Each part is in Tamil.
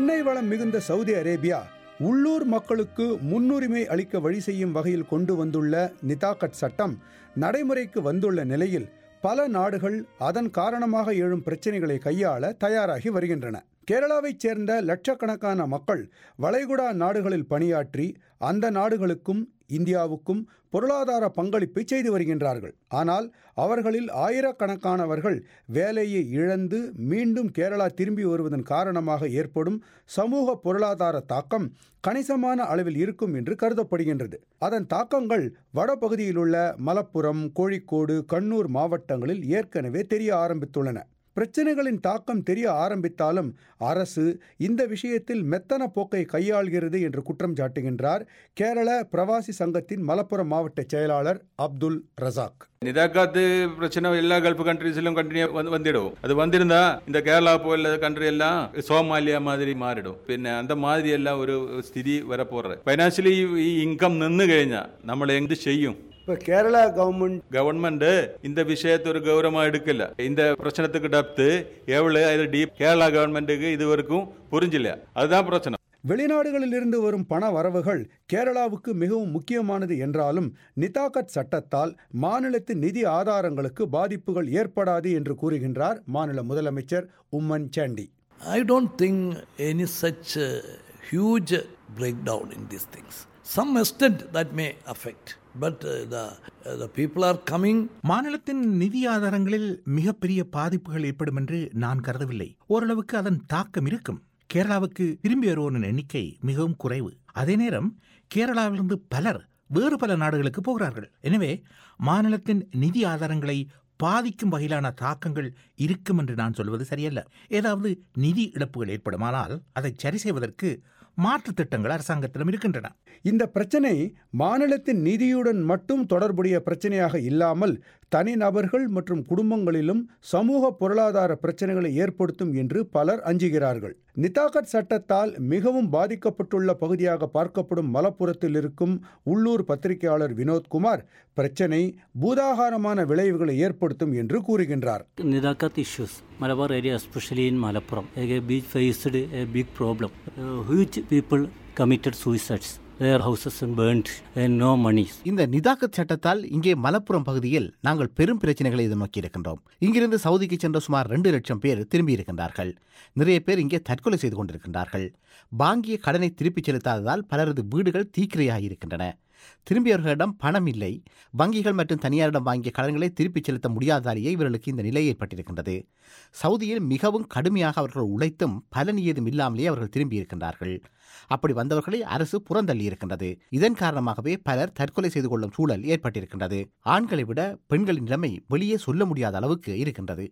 எண்ணெய் வளம் மிகுந்த சவுதி அரேபியா உள்ளூர் மக்களுக்கு முன்னுரிமை அளிக்க வழி செய்யும் வகையில் கொண்டு வந்துள்ள நிதாக்கட் சட்டம் நடைமுறைக்கு வந்துள்ள நிலையில் பல நாடுகள் அதன் காரணமாக எழும் பிரச்சனைகளை கையாள தயாராகி வருகின்றன கேரளாவைச் சேர்ந்த லட்சக்கணக்கான மக்கள் வளைகுடா நாடுகளில் பணியாற்றி அந்த நாடுகளுக்கும் இந்தியாவுக்கும் பொருளாதார பங்களிப்பை செய்து வருகின்றார்கள் ஆனால் அவர்களில் ஆயிரக்கணக்கானவர்கள் வேலையை இழந்து மீண்டும் கேரளா திரும்பி வருவதன் காரணமாக ஏற்படும் சமூக பொருளாதார தாக்கம் கணிசமான அளவில் இருக்கும் என்று கருதப்படுகின்றது அதன் தாக்கங்கள் வடபகுதியிலுள்ள மலப்புரம் கோழிக்கோடு கண்ணூர் மாவட்டங்களில் ஏற்கனவே தெரிய ஆரம்பித்துள்ளன பிரச்சனைகளின் தாக்கம் தெரிய ஆரம்பித்தாலும் அரசு இந்த விஷயத்தில் மெத்தன போக்கை கையாள்கிறது என்று குற்றம் சாட்டுகின்றார் கேரள பிரவாசி சங்கத்தின் மலப்புரம் மாவட்ட செயலாளர் அப்துல் ரசாக் நிதாக்காத்து பிரச்சனை எல்லா கல்ஃப் கண்ட்ரீஸிலும் கண்டினியூ வந்து வந்துடும் அது வந்திருந்தா இந்த கேரளா போல கண்ட்ரி எல்லாம் சோமாலியா மாதிரி മാറിടും പിന്നെ அந்த மாதிரி എല്ലാം ഒരു സ്ഥിതി വരപ്പോറ ഫൈനാൻഷ്യലി ഈ ഇൻകം നിന്ന് കഴിഞ്ഞാൽ നമ്മൾ എന്ത് ചെയ്യും இப்போ கேரளா கவர்மெண்ட் கவர்மெண்ட் இந்த விஷயத்தை ஒரு கௌரவமா எடுக்கல இந்த பிரச்சனத்துக்கு டப்து எவ்வளவு அது டீப் கேரளா கவர்மெண்ட்டுக்கு இது வரைக்கும் புரிஞ்சில்ல அதுதான் பிரச்சனை வெளிநாடுகளிலிருந்து வரும் பண வரவுகள் கேரளாவுக்கு மிகவும் முக்கியமானது என்றாலும் நிதாகத் சட்டத்தால் மாநிலத்தின் நிதி ஆதாரங்களுக்கு பாதிப்புகள் ஏற்படாது என்று கூறுகின்றார் மாநில முதலமைச்சர் Oommen Chandy I don't think any such uh, huge breakdown in these things. Some extent that may affect, but uh, the uh, the people are coming. மாநிலத்தின் நிதி ஆதாரங்களில் மிகப்பெரிய பாதிப்புகள் ஏற்படும் என்று நான் கருதவில்லை ஓரளவுக்கு அதன் தாக்கம் இருக்கும் கேரளாவுக்கு திரும்பி வருவோரின் எண்ணிக்கை மிகவும் குறைவு அதே நேரம் கேரளாவிலிருந்து பலர் வேறு பல நாடுகளுக்கு போகிறார்கள் எனவே மாநிலத்தின் நிதி ஆதாரங்களை பாதிக்கும் வகையிலான தாக்கங்கள் இருக்கும் என்று நான் சொல்வது சரியல்ல ஏதாவது நிதி இழப்புகள் ஏற்படுமானால் அதை சரி செய்வதற்கு மாற்றுத் திட்டங்கள் அரசாங்கத்திடம் இருக்கின்றன இந்த பிரச்சனை மாநிலத்தின் நிதியுடன் மட்டும் தொடர்புடைய பிரச்சனையாக இல்லாமல் தனிநபர்கள் மற்றும் குடும்பங்களிலும் சமூக பொருளாதார பிரச்சனைகளை ஏற்படுத்தும் என்று பலர் அஞ்சுகிறார்கள் நிதாகத் சட்டத்தால் மிகவும் பாதிக்கப்பட்டுள்ள பகுதியாக பார்க்கப்படும் மலப்புரத்தில் இருக்கும் உள்ளூர் பத்திரிகையாளர் வினோத்குமார் பிரச்சனை பூதாகாரமான விளைவுகளை ஏற்படுத்தும் என்று கூறுகின்றார் Nidakat issues, Malabar area, especially in Malappuram, a beach faced a big problem. Uh, huge people committed suicides. Their houses and burnt and no money. இந்த நிதாக்கத் சட்டத்தால் இங்கே மலப்புரம் பகுதியில் நாங்கள் பெரும் பிரச்சனைகளை எதிர்நோக்கி இருக்கின்றோம் இங்கிருந்து சவுதிக்கு சென்ற சுமார் ரெண்டு லட்சம் பேர் திரும்பி இருக்கின்றார்கள் நிறைய பேர் இங்கே தற்கொலை செய்து கொண்டிருக்கின்றார்கள் வாங்கிய கடனை திருப்பிச் செலுத்தாததால் பலரது வீடுகள் தீக்கிரையாகி இருக்கின்றன திரும்பியவர்களிடம் பணம் இல்லை வங்கிகள் மற்றும் தனியாரிடம் வாங்கிய கடன்களை திருப்பிச் செலுத்த முடியாததாலேயே இவர்களுக்கு இந்த நிலை ஏற்பட்டிருக்கின்றது சவுதியில் மிகவும் கடுமையாக அவர்கள் உழைத்தும் பலன் ஏதும் இல்லாமலே அவர்கள் திரும்பி இருக்கின்றார்கள் அப்படி வந்தவர்களை அரசு புறந்தள்ளி இருக்கின்றது இதன் காரணமாகவே பலர் தற்கொலை செய்து கொள்ளும் சூழல் ஏற்பட்டிருக்கின்றது ஆண்களை விட பெண்களின் நிலைமை வெளியே சொல்ல முடியாத அளவுக்கு இருக்கின்றது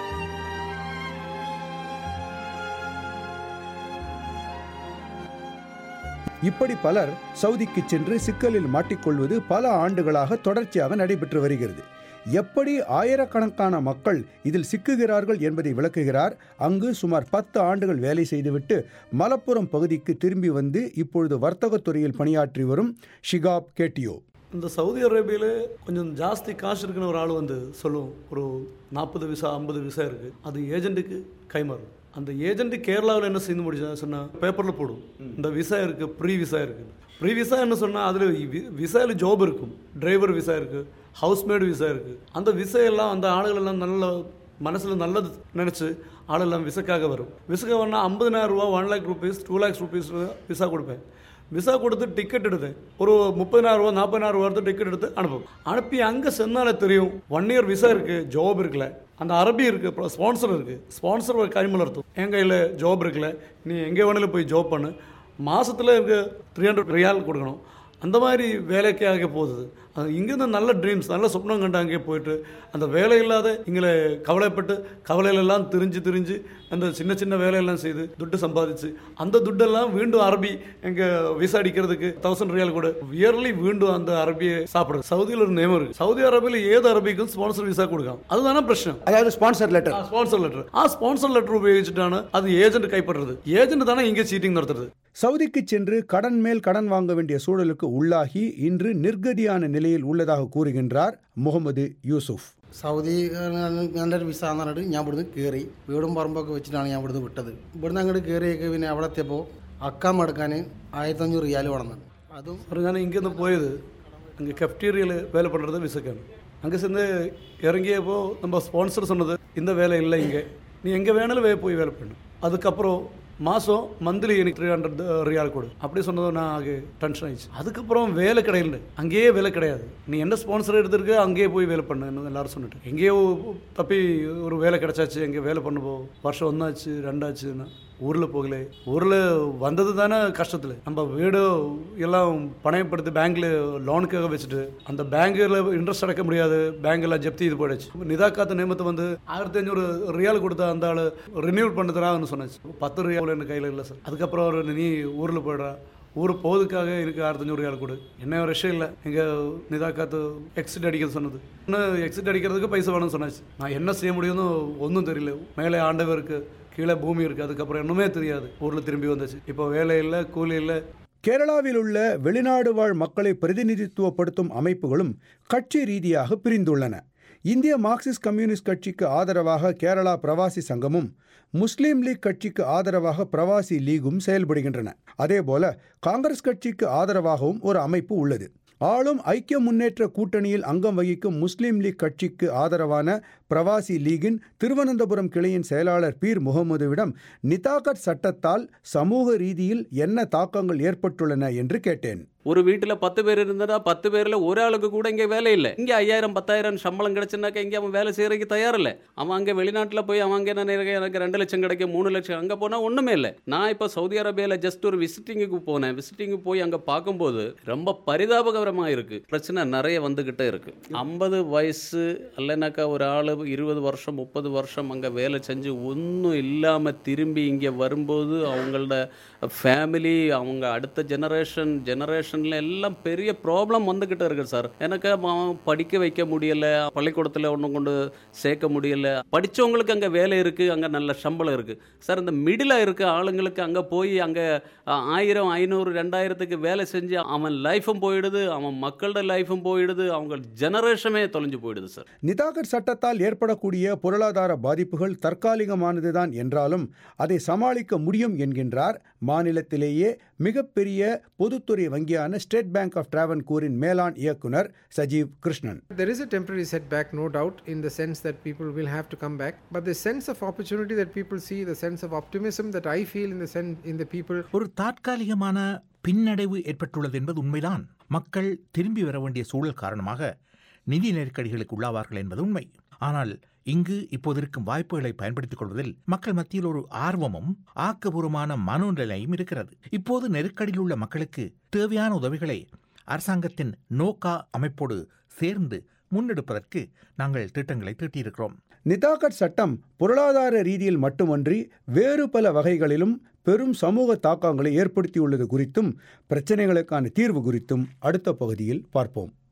இப்படி பலர் சவுதிக்கு சென்று சிக்கலில் மாட்டிக்கொள்வது பல ஆண்டுகளாக தொடர்ச்சியாக நடைபெற்று வருகிறது எப்படி ஆயிரக்கணக்கான மக்கள் இதில் சிக்குகிறார்கள் என்பதை விளக்குகிறார் அங்கு சுமார் பத்து ஆண்டுகள் வேலை செய்துவிட்டு மலப்புரம் பகுதிக்கு திரும்பி வந்து இப்பொழுது வர்த்தகத் துறையில் பணியாற்றி வரும் ஷிகாப் கேட்டியோ இந்த சவுதி அரேபியாவில் கொஞ்சம் ஜாஸ்தி காசு இருக்குன்னு ஒரு ஆள் வந்து சொல்லுவோம் ஒரு நாற்பது விசா ஐம்பது விசா இருக்குது அது ஏஜென்ட்டுக்கு கைமாறும் அந்த ஏஜென்ட் கேரளாவில் என்ன செய்து முடிச்சா சொன்னால் பேப்பரில் போடும் இந்த விசா இருக்குது ப்ரீ விசா இருக்குது ப்ரீ விசா என்ன சொன்னால் அதில் விசாவில் ஜாப் இருக்கும் டிரைவர் விசா இருக்குது ஹவுஸ்மேடு விசா இருக்குது அந்த விசா எல்லாம் அந்த ஆளுகள் எல்லாம் நல்ல மனசில் நல்லது நினச்சி ஆளெல்லாம் விசக்காக வரும் விசக்க வேணா ஐம்பதினாயிரம் ரூபா one lakh rupees two lakhs rupees visa கொடுப்பேன் விசா கொடுத்து டிக்கெட் எடுத்தேன் ஒரு முப்பதினாயிரம் ரூபா நாற்பதினாயிரம் ரூபா எடுத்து டிக்கெட் எடுத்து அனுப்பும் அனுப்பி அங்கே சென்னாலே தெரியும் ஒன் இயர் விசா இருக்குது ஜாப் இருக்குல்ல அந்த அரபி இருக்குது அப்புறம் ஸ்பான்சர் இருக்குது ஸ்பான்சர் ஒரு கைமலர்த்தும் என் கையில் ஜாப் இருக்குல்ல நீ எங்கே வேணாலும் போய் ஜாப் பண்ணு மாதத்தில் எனக்கு த்ரீ ஹண்ட்ரட் ரியால் கொடுக்கணும் அந்த மாதிரி வேலைக்காக போகுது அது இங்கேருந்து நல்ல ட்ரீம்ஸ் நல்ல சொப்னம் கண்டு அங்கே போயிட்டு அந்த வேலை இல்லாத இங்கே கவலைப்பட்டு கவலையிலெல்லாம் திரிஞ்சு திரிஞ்சு அந்த சின்ன சின்ன வேலையெல்லாம் செய்து துட்டு சம்பாதிச்சு அந்த துட்டெல்லாம் வீண்டும் அரபி எங்க விசா அடிக்கிறதுக்கு தௌசண்ட் ரியால் கூட இயர்லி வீண்டும் அந்த அரபியை சாப்பிடுறது சவுதியில் ஒரு நியமம் இருக்கு சவுதி அரேபியில் ஏது அரபிக்கும் ஸ்பான்சர் விசா கொடுക്കാം அதுதானே பிரச்சனை அதாவது ஸ்பான்சர் லெட்டர் ஸ்பான்சர் லெட்டர் ஆ ஸ்பான்சர் லெட்டர் உபயோகிச்சுட்டான அது ஏஜென்ட் கைப்படுறது ஏஜென்ட் தானே இங்கே சீட்டிங் நடத்துறது சவுதிக்கு சென்று கடன் மேல் கடன் வாங்க வேண்டிய சூழலுக்கு உள்ளாகி இன்று நிர்கதியான நிலையில் உள்ளதாக கூறுகின்றார் முகமது யூசுப் സൗദി നല്ലൊരു വിസ എന്ന് പറഞ്ഞിട്ട് ഞാൻ ഇവിടുന്ന് കയറി വീടും പറമ്പൊക്കെ വെച്ചിട്ടാണ് ഞാൻ ഇവിടുന്ന് വിട്ടത് ഇവിടുന്ന് അങ്ങോട്ട് കയറിയൊക്കെ പിന്നെ അവിടെ എത്തിയപ്പോൾ അക്കാം എടുക്കാൻ ആയിരത്തഞ്ഞൂറ് റിയാൽ വേണം അതും சார் நான் இங்கேருந்து போயது அங்கே கெஃப்டீரியில் வேலை பண்ணுறது விசக்கான அங்கே சேர்ந்து இறங்கியப்போ நம்ம ஸ்பான்சர் சொன்னது இந்த வேலை இல்லை இங்கே நீ எங்கே வேணாலும் வே போய் வேலை பண்ணு அதுக்கப்புறம் மாதம் மந்த்லி எனக்கு த்ரீ ஹண்ட்ரட் ரியால் கொடு அப்படி சொன்னதும் நான் அங்கே டென்ஷன் ஆயிடுச்சு அதுக்கப்புறம் வேலை கிடையாது அங்கேயே வேலை கிடையாது நீ என்ன ஸ்பான்சர் எடுத்திருக்க அங்கேயே போய் வேலை பண்ணுன்னு எல்லாரும் சொன்னிட்டு எங்கேயோ தப்பி ஒரு வேலை கிடைச்சாச்சு எங்கே வேலை பண்ணப்போ வருஷம் ஒன்றாச்சு ரெண்டாச்சுன்னா ஊரில் போகல ஊரில் வந்தது தானே கஷ்டத்தில் நம்ம வீடு எல்லாம் பணயப்படுத்தி பேங்க்கில் லோனுக்காக வச்சுட்டு அந்த பேங்கில் இன்ட்ரெஸ்ட் அடைக்க முடியாது பேங்க்கில் ஜப்தி இது போயிடுச்சு நிதாக்காத்த நியமத்தை வந்து ஆயிரத்தி ஐநூறு ரியால் கொடுத்த அந்த ஆள் ரினியூவல் பண்ண தரான்னு சொன்னாச்சு பத்து ரியால் எனக்கு கையில் இல்லை சார் அதுக்கப்புறம் அவர் நீ ஊரில் போயிடுறா ஊர் போகிறதுக்காக எனக்கு ஆயிரத்தஞ்சூறு ரியால் கொடு என்ன ஒரு விஷயம் இல்லை எங்கள் நிதாக்காத்து எக்ஸிட் அடிக்கிறது சொன்னது இன்னும் எக்ஸிட் அடிக்கிறதுக்கு பைசா வேணும்னு சொன்னாச்சு நான் என்ன செய்ய முடியும்னு ஒன்றும் தெரியல மேலே ஆண்டவருக்கு கீழே பூமி இருக்குது அதுக்கப்புறம் இன்னுமே தெரியாது ஊரில் திரும்பி வந்துச்சு இப்போ வேலை இல்லை கூலி இல்லை கேரளாவில் உள்ள வெளிநாடு வாழ் மக்களை பிரதிநிதித்துவப்படுத்தும் அமைப்புகளும் கட்சி ரீதியாக பிரிந்துள்ளன இந்திய மார்க்சிஸ்ட் கம்யூனிஸ்ட் கட்சிக்கு ஆதரவாக கேரளா பிரவாசி சங்கமும் முஸ்லீம் லீக் கட்சிக்கு ஆதரவாக பிரவாசி லீகும் செயல்படுகின்றன அதேபோல காங்கிரஸ் கட்சிக்கு ஆதரவாகவும் ஒரு அமைப்பு உள்ளது ஆளும் ஐக்கிய முன்னேற்ற கூட்டணியில் அங்கம் வகிக்கும் முஸ்லீம் லீக் கட்சிக்கு ஆதரவான பிரவாசி லீகின் திருவனந்தபுரம் கிளையின் செயலாளர் பீர் முகமதுவிடம் நிதாகட் சட்டத்தால் சமூக ரீதியில் என்ன தாக்கங்கள் ஏற்பட்டுள்ளன என்று கேட்டேன் ஒரு வீட்டில் பத்து பேர் இருந்தா பத்து பேரில் ஒரு ஆளுக்கு கூட இங்கே வேலை இல்லை இங்கே ஐயாயிரம் பத்தாயிரம் சம்பளம் கிடைச்சுனாக்கா இங்கே அவன் வேலை செய்யறதுக்கு தயார் இல்லை அவன் அங்கே வெளிநாட்டில் போய் அவன் அங்கே என்ன எனக்கு ரெண்டு லட்சம் கிடைக்கும் மூணு லட்சம் அங்கே போனால் ஒன்றுமே இல்லை நான் இப்போ சவுதி அரேபியாவில் ஜஸ்ட் ஒரு விசிட்டிங்குக்கு போனேன் விசிட்டிங்கு போய் அங்கே பார்க்கும்போது ரொம்ப பரிதாபகரமாக இருக்கு பிரச்சனை நிறைய வந்துக்கிட்டே இருக்கு ஐம்பது வயசு இல்லைனாக்கா ஒரு ஆள் இருபது வருஷம் முப்பது வருஷம் அங்கே வேலை செஞ்சு ஒன்றும் இல்லாமல் திரும்பி இங்கே வரும்போது அவங்களோட ஃபேமிலி அவங்க அடுத்த ஜெனரேஷன் ஜெனரேஷனில் எல்லாம் பெரிய ப்ராப்ளம் வந்துக்கிட்டு இருக்கு சார் எனக்கு அவன் படிக்க வைக்க முடியலை பள்ளிக்கூடத்தில் ஒன்றும் கொண்டு சேர்க்க முடியல படித்தவங்களுக்கு அங்கே வேலை இருக்குது அங்கே நல்ல சம்பளம் இருக்குது சார் இந்த மிடில் இருக்க ஆளுங்களுக்கு அங்கே போய் அங்கே ஆயிரம் ஐநூறு ரெண்டாயிரத்துக்கு வேலை செஞ்சு அவன் லைஃபும் போயிடுது அவன் மக்களோட லைஃபும் போயிடுது அவங்க ஜெனரேஷனே தொலைஞ்சு போயிடுது சார் நிதாகர் சட்டத்தால் ஏற்படக்கூடிய பொருளாதார பாதிப்புகள் தற்காலிகமானதுதான் என்றாலும் அதை சமாளிக்க முடியும் என்கின்றார் மாநிலத்திலேயே மிகப்பெரிய பொதுத்துறை வங்கியான ஸ்டேட் பேங்க் ஆஃப் டிராவன்கூரின் மேலாண் இயக்குனர் Sajeev Krishnan There is a temporary setback, no doubt, in the sense that people will have to come back. But the sense of opportunity that people see, the sense of optimism that I feel in the sen- in the people, ஒரு தற்காலிகமான பின்னடைவு ஏற்பட்டுள்ளது என்பது உண்மைதான் மக்கள் திரும்பி வர வேண்டிய சூழல் காரணமாக நிதி நெருக்கடிகளுக்கு உள்ளாவார்கள் என்பது உண்மை ஆனால் இங்கு இப்போது இருக்கும் வாய்ப்புகளை பயன்படுத்திக் கொள்வதில் மக்கள் மத்தியில் ஒரு ஆர்வமும் ஆக்கபூர்வமான மனோநிலையும் இருக்கிறது இப்போது நெருக்கடியில் உள்ள மக்களுக்கு தேவையான உதவிகளை அரசாங்கத்தின் நோக்கா அமைப்போடு சேர்ந்து முன்னெடுப்பதற்கு நாங்கள் திட்டங்களை தீட்டியிருக்கிறோம் நிதாகட் சட்டம் பொருளாதார ரீதியில் மட்டுமன்றி வேறு பல வகைகளிலும் பெரும் சமூக தாக்கங்களை ஏற்படுத்தியுள்ளது குறித்தும் பிரச்சனைகளுக்கான தீர்வு குறித்தும் அடுத்த பகுதியில் பார்ப்போம்